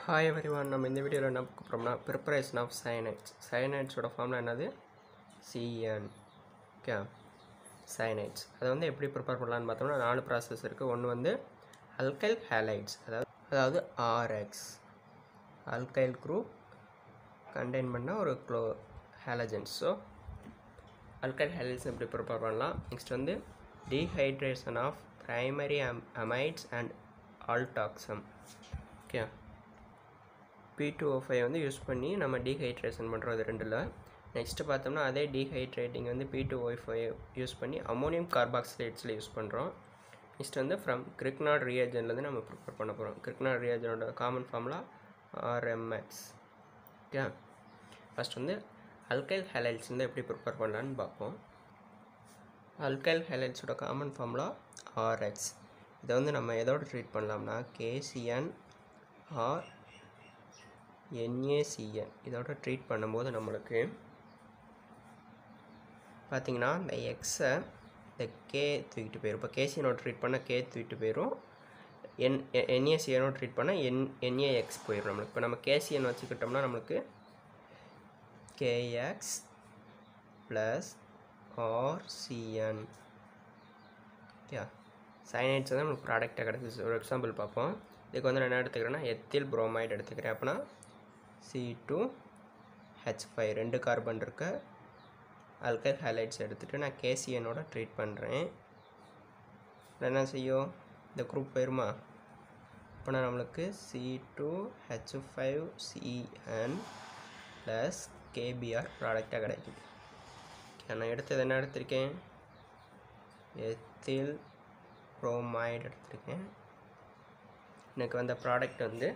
hi everyone நம்ம இந்த வீடியோவில் என்ன பார்க்க போகிறோம்னா ப்ரிப்பரேஷன் ஆஃப் சயனைட்ஸ் சயனைட்ஸோட ஃபார்ம்ல என்னது சிஎன் ஓகே சயனைட்ஸ் அதை வந்து எப்படி ப்ரிப்பேர் பண்ணலான்னு பார்த்தோம்னா நாலு ப்ராசஸ் இருக்குது ஒன்று வந்து அல்கைல் ஹேலைட்ஸ் அதாவது அதாவது ஆர்எக்ஸ் அல்கைல் குரூப் கண்டெயின் பண்ண ஒரு க்ளோ ஹேலஜன்ஸ் ஸோ அல்கைல் ஹேலைட்ஸ் எப்படி ப்ரிப்பேர் பண்ணலாம் நெக்ஸ்ட் வந்து dehydration of primary um amides and aldoximes okay P two O five வந்து யூஸ் பண்ணி நம்ம டீஹைட்ரேஷன் பண்ணுறது ரெண்டில் நெக்ஸ்ட்டு பார்த்தோம்னா அதே டீஹைட்ரேட்டிங் வந்து P two O five use பண்ணி அமோனியம் கார்பாக்சிலேட்ஸில் யூஸ் பண்ணுறோம் நெக்ஸ்ட் வந்து ஃப்ரம் கிரிக்னாட் ரியாஜன்லேருந்து நம்ம ப்ரிப்பேர் பண்ண போகிறோம் கிரிக்னாட் ரியாஜனோட common formula RMX okay first வந்து அல்கைல் ஹெலைட்ஸ் வந்து எப்படி ப்ரிப்பேர் பண்ணலான்னு பார்ப்போம் அல்கைல் ஹெலைட்ஸோட காமன் ஃபார்முலா ஆர்எக்ஸ் இதை வந்து நம்ம எதோட ட்ரீட் பண்ணலாம்னா கேசிஎன் ஆர் என்ஏசிஎன் இதோட ட்ரீட் பண்ணும்போது நம்மளுக்கு பார்த்தீங்கன்னா இந்த எக்ஸை இந்த கே தூக்கிட்டு போயிடும் இப்போ கேசியனோட ட்ரீட் பண்ண கே தூக்கிட்டு போயிடும் என் என்ஏசிஎனோட ட்ரீட் பண்ணால் என் என்ஏஎக்ஸ் போயிடும் நம்மளுக்கு இப்போ நம்ம கேசிஎன் வச்சுக்கிட்டோம்னா நம்மளுக்கு KX plus RCN okay cyanides வந்து நம்மளுக்கு ப்ராடக்டாக கிடச்சிச்சு ஒரு எக்ஸாம்பிள் பார்ப்போம் இதுக்கு வந்து நான் என்ன எடுத்துக்கிறேன்னா எத்தில் புரோமைடு எடுத்துக்கிறேன் அப்படின்னா சி டூ ஹெச் ஃபைவ் ரெண்டு கார்பன் இருக்க அல்கைல் ஹைலைட்ஸ் எடுத்துகிட்டு நான் கேசிஎனோட ட்ரீட் பண்ணுறேன் என்ன செய்யும் இந்த குரூப் போயிருமா அப்போனா நம்மளுக்கு C two H five CN plus KBr ப்ராடக்டாக கிடைக்குது நான் எடுத்தது என்ன எடுத்திருக்கேன் எத்தில் ப்ரோமைடு எடுத்திருக்கேன் எனக்கு வந்த ப்ராடக்ட் வந்து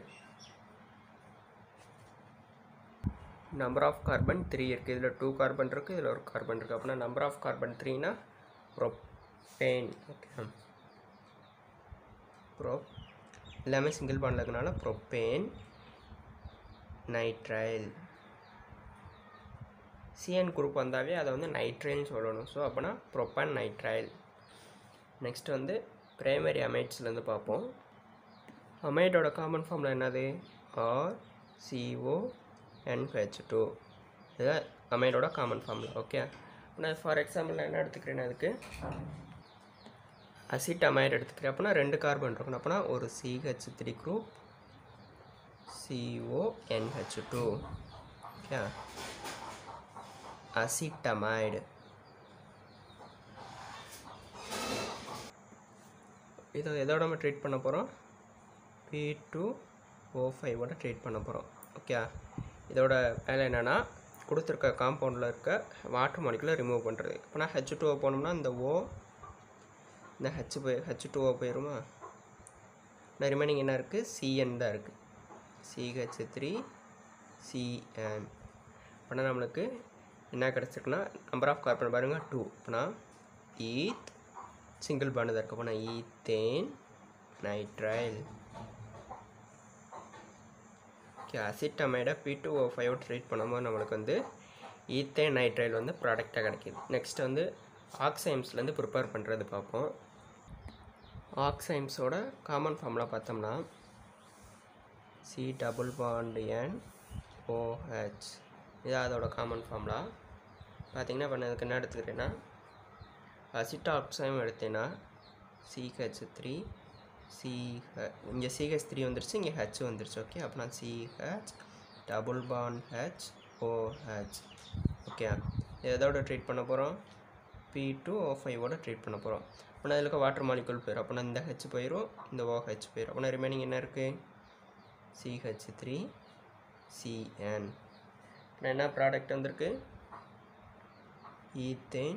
நம்பர் ஆஃப் கார்பன் த்ரீ இருக்குது இதில் டூ கார்பன் இருக்குது இதில் ஒரு கார்பன் இருக்குது அப்படின்னா நம்பர் ஆஃப் கார்பன் த்ரீனா ப்ரோபேன் ஓகே ப்ரோ எல்லாமே சிங்கிள் பாண்டில் இருக்கனால ப்ரோபேன் நைட்ரைல் சிஎன் குரூப் வந்தாவே அதை வந்து நைட்ரைல்னு சொல்லணும் ஸோ அப்போனா ப்ரோப்பான் நைட்ரைல் நெக்ஸ்ட் வந்து பிரைமரி அமைட்ஸ்லேருந்து பார்ப்போம் அமைடோட காமன் ஃபார்மில் என்னது ஆர் சிஓ என்ஹெச் டூ இதுதான் அமைடோட காமன் ஃபார்மில் ஓகே நான் ஃபார் எக்ஸாம்பிள் நான் என்ன எடுத்துக்கிறேன் அதுக்கு அசிட் அமைடு எடுத்துக்கிறேன் அப்படின்னா ரெண்டு கார்பன் இருக்கணும் அப்படின்னா ஒரு CH three group CO NH two okay acetamide இதை எதோட நம்ம ட்ரீட் பண்ண போகிறோம் பி டூ ஓ ஃபைவோட ட்ரீட் பண்ண போகிறோம் ஓகே இதோட வேலை என்னென்னா கொடுத்துருக்க காம்பவுண்டில் இருக்க வாட்டர் மாலிகுலை ரிமூவ் பண்ணுறது இப்போ நான் ஹெச் டூ போனோம்னா இந்த ஓ இந்த ஹெச் போய் ஹெச் டூ ஓ போயிருமா நான் ரிமைனிங் என்ன இருக்குது சிஎன் தான் இருக்குது சிஹெச் த்ரீ சிஎன் அப்படின்னா நம்மளுக்கு என்ன கிடச்சிருக்குன்னா நம்பர் ஆஃப் கார்பன் பாருங்கள் டூ அப்படின்னா ஈத் சிங்கிள் பாண்டு தான் இருக்கு அப்போ நான் ஈத்தேன் நைட்ரைல் ஓகே அசிட்டமைடை P two O five treat பண்ணும்போது நம்மளுக்கு வந்து ஈத்தேன் நைட்ரைல் வந்து ப்ராடக்டாக கிடைக்கிது நெக்ஸ்ட் வந்து ஆக்சைம்ஸ்லேருந்து ப்ரிப்பேர் பண்ணுறது பார்ப்போம் ஆக்சைம்ஸோட காமன் ஃபார்ம்லாம் பார்த்தோம்னா C double bond N OH இது அதோட காமன் ஃபார்ம்லாம் பார்த்தீங்கன்னா இப்போ நான் இதுக்கு என்ன எடுத்துக்கிறேன்னா அசிட்டாக்சைம் எடுத்தேன்னா சிஹெச் த்ரீ சிஹெச் இங்கே சிஹெச் த்ரீ வந்துருச்சு இங்கே ஹெச் வந்துருச்சு ஓகே அப்போ நான் CH double bond H OH okay எதோட ட்ரீட் பண்ண போகிறோம் பி டூ ஓ ஃபைவோட ட்ரீட் பண்ண போகிறோம் அப்போனா இதில் இருக்க வாட்டர் மாலிகுல் போயிடும் அப்போனா இந்த ஹெச் போயிடும் இந்த ஓஹெச் போயிடும் அப்போனா ரிமைனிங் என்ன இருக்குது சிஹெச் த்ரீ சிஎன் என்ன ப்ராடக்ட் வந்திருக்கு ஈத்தேன்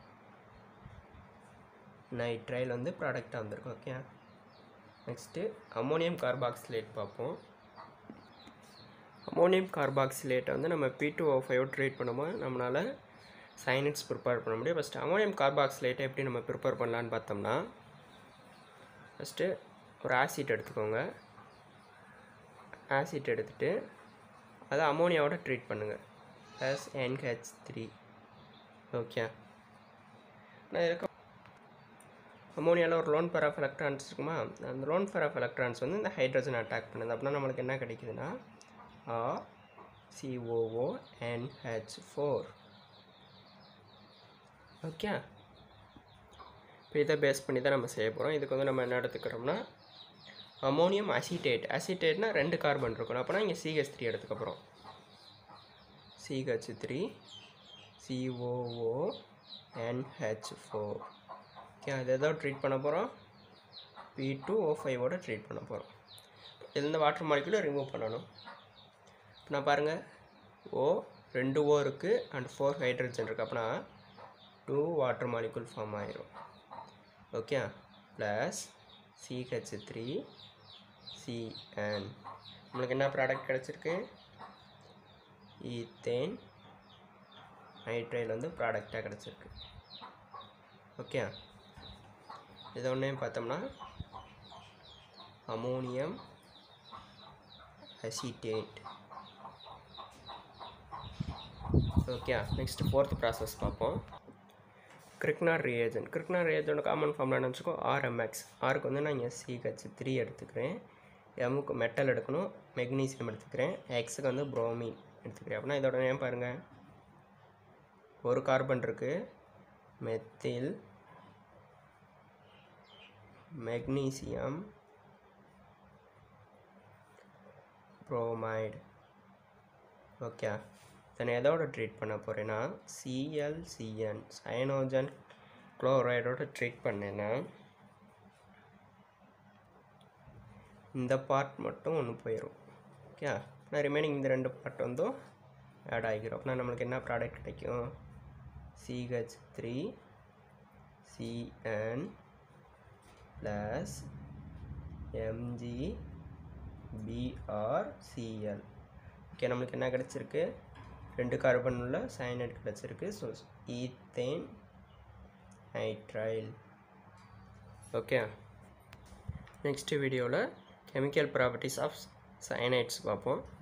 நைட்ரைல் வந்து ப்ராடக்டாக வந்திருக்கு ஓகே நெக்ஸ்ட்டு அமோனியம் கார்பாக்சிலேட் பார்ப்போம் அமோனியம் கார்பாக்சிலேட்டை வந்து நம்ம P two O five treat பண்ணும்போது நம்மளால் சைனட்ஸ் ப்ரிப்பேர் பண்ண முடியும் ஃபஸ்ட்டு அமோனியம் கார்பாக்சிலேட்டை எப்படி நம்ம ப்ரிப்பேர் பண்ணலான்னு பார்த்தோம்னா ஃபஸ்ட்டு ஒரு ஆசிட் எடுத்துக்கோங்க ஆசிட் எடுத்துகிட்டு அதை அமோனியாவோட ட்ரீட் பண்ணுங்கள் ப்ளஸ் என்ஹெச் த்ரீ ஓகே நான் இருக்க அமோனியாவில் ஒரு லோன் பேர் ஆஃப் எலக்ட்ரான்ஸ் இருக்குமா அந்த லோன் பேர் ஆஃப் எலக்ட்ரான்ஸ் வந்து இந்த ஹைட்ரஜன் அட்டாக் பண்ணுது அப்படின்னா நம்மளுக்கு என்ன கிடைக்குதுன்னா R COO NH four okay இப்போ இதை பேஸ் பண்ணி தான் நம்ம செய்ய போகிறோம் இதுக்கு வந்து நம்ம என்ன எடுத்துக்கிறோம்னா அமோனியம் அசிட்டேட் அசிட்டேட்னா ரெண்டு கார்பன் இருக்கணும் அப்போனா இங்கே சிஹெச் த்ரீ எடுத்துக்க போகிறோம் CH three COO NH four okay அது ஏதோ ட்ரீட் பண்ண போகிறோம் பி டூ ஓ ஃபைவோட ட்ரீட் பண்ண போகிறோம் இந்த வாட்டர் மாலிகுலை ரிமூவ் பண்ணணும் இப்போ நான் பாருங்கள் ஓ ரெண்டு ஓ இருக்குது அண்ட் ஃபோர் ஹைட்ரஜன் இருக்குது அப்படின்னா டூ வாட்டர் மாலிகுல் ஃபார்ம் ஆயிரும் okay plus CH three CN நம்மளுக்கு என்ன ப்ராடக்ட் கிடச்சிருக்கு ஈத்தேன் நைட்ரைல் வந்து ப்ராடக்டாக கிடச்சிருக்கு ஓகே இதை ஒன்றையும் பார்த்தோம்னா ammonium acetate okay next fourth process பார்ப்போம் கிரிக்னார் ரியேஜன் கிரிக்னார் ரியேஜனோட காமன் ஃபார்ம்லாம் வச்சுக்கோ ஆர்எம்எக்ஸ் ஆருக்கு வந்து நான் இங்கே சிஹெச் த்ரீ எடுத்துக்கிறேன் எம்முக்கு மெட்டல் எடுக்கணும் மெக்னீசியம் எடுத்துக்கிறேன் எக்ஸுக்கு வந்து புரோமின் எடுத்துக்கிறேன் அப்படின்னா இதோட நேம் பாருங்கள் ஒரு கார்பன் இருக்குது மெத்தில் மெக்னீசியம் புரோமைடு ஓகே இதை எதோட ட்ரீட் பண்ண போகிறேன்னா சிஎல்சிஎன் சயனோஜன் குளோரைடோட ட்ரீட் பண்ணேன்னா இந்த பார்ட் மட்டும் ஒன்று போயிடும் ஓகே நான் ரிமைனிங் இந்த ரெண்டு பார்ட் வந்து ஆட் ஆகிக்கிறோம் அப்படின்னா நம்மளுக்கு என்ன ப்ராடக்ட் கிடைக்கும் CH three CN plus Mg BrCl okay நம்மளுக்கு என்ன கிடச்சிருக்கு ரெண்டு கார்பன் உள்ள சயனைட் கிடச்சிருக்கு so ethane nitrile okay next வீடியோவில் கெமிக்கல் ப்ராப்பர்ட்டிஸ் ஆஃப் சயனைட்ஸ் பார்ப்போம்